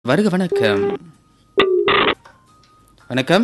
வருக வணக்கம் வணக்கம்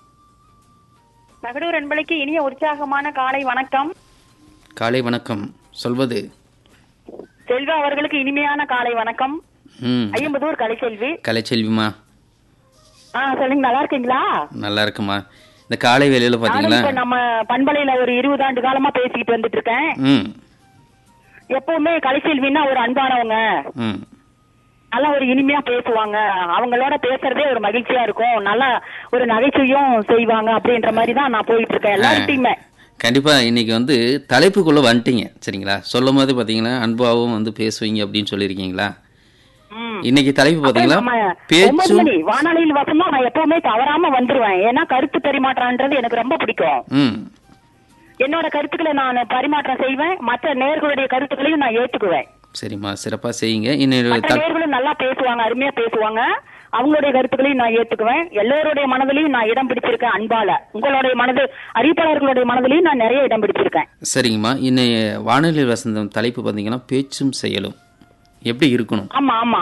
தகடூர் அன்பளிக்கு இனிய உற்சாகமான காலை வணக்கம் காலை வணக்கம் சொல்வது செல்வா அவர்களுக்கு இனிமையான காலை வணக்கம் ம் ஐயம்பதூர் கலைச்செல்வி கலைச்செல்விமா ஆ சொல்லுங்க நல்லா இருக்கீங்களா நல்லா இருக்குமா இந்த காலை வேலையில் நானும் பார்த்தீங்களா இப்ப நம்ம பண்பலையில ஒரு இருபது ஆண்டு காலமா பேசிக்கிட்டு வந்துட்டு இருக்கேன் ம் எப்பவுமே கலைச்செல்வின்னா ஒரு அன்பானவங்க ம் நல்லா ஒரு இனிமையா பேசுவாங்க அவங்களோட பேசுறதே ஒரு மகிழ்ச்சியா இருக்கும் நல்லா ஒரு நகைச்சுவையும் செய்வாங்க அப்படின்ற மாதிரி தான் நான் போயிட்டு இருக்கேன் எல்லார்ட்டையுமே கண்டிப்பா இன்னைக்கு வந்து தலைப்புக்குள்ள வந்துட்டீங்க சரிங்களா சொல்லும் போது பாத்தீங்கன்னா அன்பாவும் வந்து பேசுவீங்க அப்படின்னு சொல்லியிருக்கீங்களா ம். இன்னைக்கு தலைப்பு பாத்தீங்களா நம்ம ஒன்பது பேச்சும் மணி வானொலியில் வசந்தா நான் எப்பவுமே தவறாம வந்துருவேன் ஏன்னா கருத்து பரிமாற்றம்ன்றது எனக்கு ரொம்ப பிடிக்கும் ம் என்னோட கருத்துக்களை நான் பரிமாற்றம் செய்வேன் மற்ற நேர்களுடைய கருத்துக்களையும் நான் ஏத்துக்குவேன் சரிம்மா சிறப்பா செய்யுங்க இன்னொரு மற்ற தல்- நேர்களும் நல்லா பேசுவாங்க அருமையா பேசுவாங்க அவங்களுடைய கருத்துக்களையும் நான் ஏத்துக்குவேன் எல்லோருடைய மனதிலையும் நான் இடம் பிடிச்சிருக்கேன் அன்பால உங்களுடைய மனது அறிவிப்பாளர்களுடைய மனதிலையும் நான் நிறைய இடம் பிடிச்சிருக்கேன் சரிங்கம்மா இன்னைய வானொலி வசந்தம் தலைப்பு பார்த்தீங்கன்னா பேச்சும் செயலும் எப்படி இருக்கணும் ஆமா ஆமா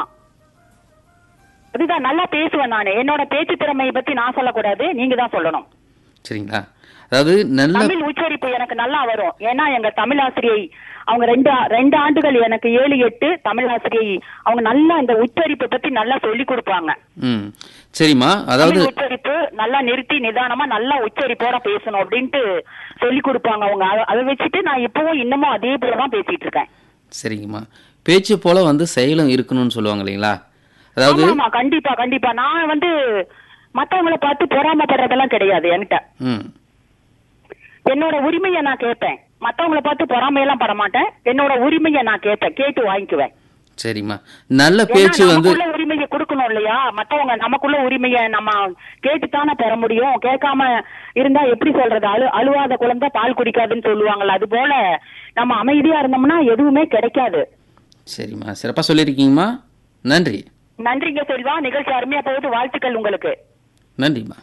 அதுதான் நல்லா பேசுவேன் நான் என்னோட பேச்சு திறமையை பத்தி நான் சொல்லக்கூடாது நீங்க தான் சொல்லணும் சரிங்களா அதாவது நல்ல தமிழ் உச்சரிப்பு எனக்கு நல்லா வரும் ஏன்னா எங்க தமிழ் ஆசிரியை அவங்க ரெண்டு ஆ- ரெண்டு ஆண்டுகள் எனக்கு ஏழு எட்டு தமிழ் ஆசிரியை அவங்க நல்லா இந்த உச்சரிப்பை பத்தி நல்லா சொல்லி கொடுப்பாங்க ம் சரிம்மா அதாவது தமிழ் உச்சரிப்பு நல்லா நிறுத்தி நிதானமா நல்லா உச்சரிப்போட பேசணும் அப்படின்ட்டு சொல்லி கொடுப்பாங்க அவங்க அத- அதை வச்சுட்டு நான் இப்பவும் இன்னமும் அதே போலதான் பேசிட்டு இருக்கேன் சரிங்கம்மா பேச்சு போல வந்து செயலும் இருக்கணும்னு சொல்லுவாங்க இல்லைங்களா அதாவது ஆமா, ஆமா கண்டிப்பா கண்டிப்பா நான் வந்து மத்தவங்கள பார்த்து பொறாமப்படுறதெல்லாம் கிடையாது என்கிட்ட ம் என்னோட உரிமையை நான் கேட்பேன் மத்தவங்கள பார்த்து பொறாமையெல்லாம் பட மாட்டேன் என்னோட உரிமையை நான் கேட்பேன் கேட்டு வாங்கிக்குவேன் சரிம்மா நல்ல ஏன்னா பேச்சு வந்து நமக்குள்ள உரிமையை கொடுக்கணும் இல்லையா மத்தவங்க நமக்குள்ள உரிமையை நம்ம கேட்டுத்தானே பெற முடியும் கேட்காம இருந்தா எப்படி சொல்றது அழு அழுவாத குழந்தை பால் குடிக்காதுன்னு சொல்லுவாங்கல்ல அது போல நம்ம அமைதியா இருந்தோம்னா எதுவுமே கிடைக்காது சரிம்மா சிறப்பாக சொல்லியிருக்கீங்கம்மா நன்றி நன்றிங்க செல்வா நிகழ்ச்சி அருமையா போகுது வாழ்த்துக்கள் உங்களுக்கு நன்றிம்மா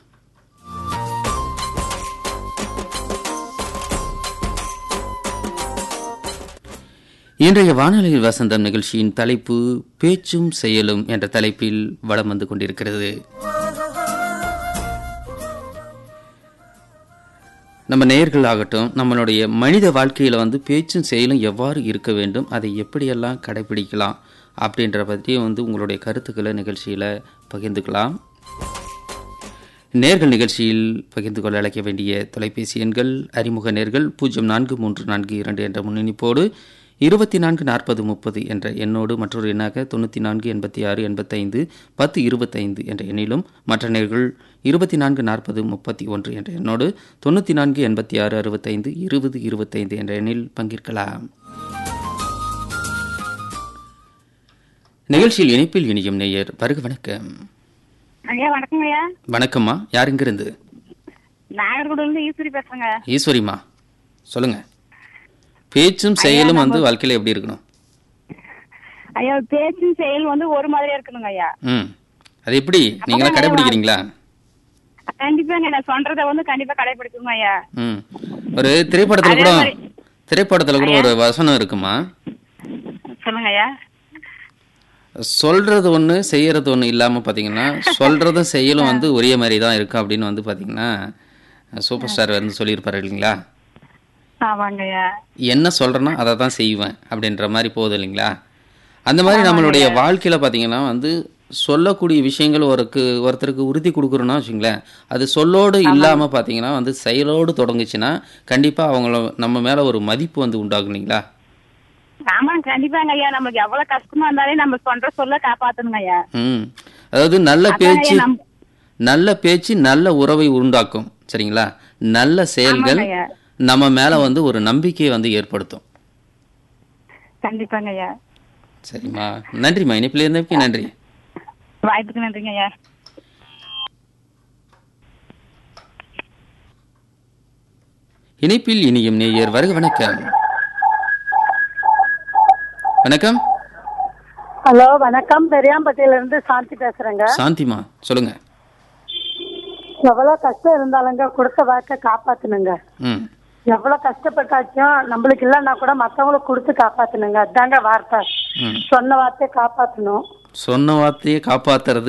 இன்றைய வானொலியில் வசந்தம் நிகழ்ச்சியின் தலைப்பு பேச்சும் செயலும் என்ற தலைப்பில் வலம் வந்து கொண்டிருக்கிறது நம்ம நேயர்கள் ஆகட்டும் நம்மளுடைய மனித வாழ்க்கையில் வந்து பேச்சும் செயலும் எவ்வாறு இருக்க வேண்டும் அதை எப்படியெல்லாம் கடைபிடிக்கலாம் அப்படின்ற பற்றியும் வந்து உங்களுடைய கருத்துக்களை நிகழ்ச்சியில் பகிர்ந்துக்கலாம் நேர்கள் நிகழ்ச்சியில் பகிர்ந்து கொள்ள அழைக்க வேண்டிய தொலைபேசி எண்கள் அறிமுக நேர்கள் பூஜ்ஜியம் நான்கு மூன்று நான்கு இரண்டு என்ற முன்னணிப்போடு இருபத்தி நான்கு நாற்பது முப்பது என்ற எண்ணோடு மற்றொரு எண்ணாக தொண்ணூற்றி நான்கு எண்பத்தி ஆறு எண்பத்தைந்து பத்து இருபத்தைந்து என்ற எண்ணிலும் மற்ற நேர்கள் இருபத்தி நான்கு நாற்பது முப்பத்தி ஒன்று என்ற எண்ணோடு தொண்ணூற்றி நான்கு எண்பத்தி ஆறு அறுபத்தைந்து இருபது இருபத்தைந்து என்ற எண்ணில் பங்கேற்கலாம் நிகழ்ச்சியில் இணைப்பில் இணையும் நேயர் வருக வணக்கம் ஐயா வணக்கங்க ஐயா வணக்கம்மா யார் இங்கிருந்து நாகர்கோடு இருந்து ஈஸ்வரி பேசுறேங்க ஈஸ்வரிம்மா சொல்லுங்க பேச்சும் செயலும் வந்து வாழ்க்கையில எப்படி இருக்கணும் ஐயா பேச்சும் செயல் வந்து ஒரு மாதிரியா இருக்கணுங்க ஐயா ம் அது எப்படி நீங்களாம் கடைபிடிக்கிறீங்களா கண்டிப்பாங்க நான் சொல்றத வந்து கண்டிப்பா கடைபிடிக்கணும் ஐயா ம் ஒரு திரைப்படத்துல அதே கூட மாதிரி- திரைப்படத்துல கூட ஒரு வசனம் இருக்குமா சொல்லுங்க ஐயா சொல்றது ஒண்ணு செய்யறது ஒண்ணு இல்லாம பாத்தீங்கன்னா சொல்றதும் செயலும் வந்து ஒரே மாதிரி தான் இருக்கும் அப்படின்னு வந்து பாத்தீங்கன்னா சூப்பர் ஸ்டார் வந்து சொல்லியிருப்பாரு இல்லைங்களா ஆமாங்க ஐயா என்ன சொல்றேனோ அதை தான் செய்வேன் அப்படின்ற மாதிரி போகுது இல்லைங்களா அந்த மாதிரி நம்மளுடைய வாழ்க்கையில பாத்தீங்கன்னா வந்து சொல்லக்கூடிய விஷயங்கள் ஒருக்கு ஒருத்தருக்கு உறுதி கொடுக்குறோன்னா வச்சுங்களேன் அது சொல்லோடு இல்லாம பாத்தீங்கன்னா வந்து செயலோடு தொடங்குச்சுன்னா கண்டிப்பா அவங்கள நம்ம மேல ஒரு மதிப்பு வந்து உண்டாகும் இல்லைங்களா ஆமா கண்டிப்பாங்க ஐயா நமக்கு எவ்வளவு கஷ்டமா இருந்தாலே நம்ம சொல்ற சொல்ல காப்பாத்தணுங்க ஐயா ம் அதாவது நல்ல அதான் பேச்சு நம்- நல்ல பேச்சு நல்ல உறவை உண்டாக்கும் சரிங்களா நல்ல செயல்கள் ஆமாங்க ஐயா. நம்ம மேல வந்து ஒரு நம்பிக்கையை வந்து ஏற்படுத்தும் கண்டிப்பாங்க ஐயா சரிம்மா நன்றிம்மா இனிப்பில் இருந்ததுக்கு நன்றி வாய்ப்புக்கு நன்றிங்க ஐயா இணைப்பில் இனியும் நேயர் வருக வணக்கம் வணக்கம் ஹலோ வணக்கம் பெரியாம்பட்டியில இருந்து சாந்தி பேசுறேங்க சாந்திமா சொல்லுங்க எவ்வளவு கஷ்டம் இருந்தாலுங்க கொடுத்த வாக்க காப்பாத்தணுங்க ம் எவ்வளவு கஷ்டப்பட்டாச்சும் நம்மளுக்கு இல்லைன்னா கூட மத்தவங்களுக்கு கொடுத்து காப்பாத்தணுங்க அதாங்க வார்த்தை ம். சொன்ன வார்த்தையை காப்பாத்தணும் சொன்ன வார்த்தையை காப்பாத்துறது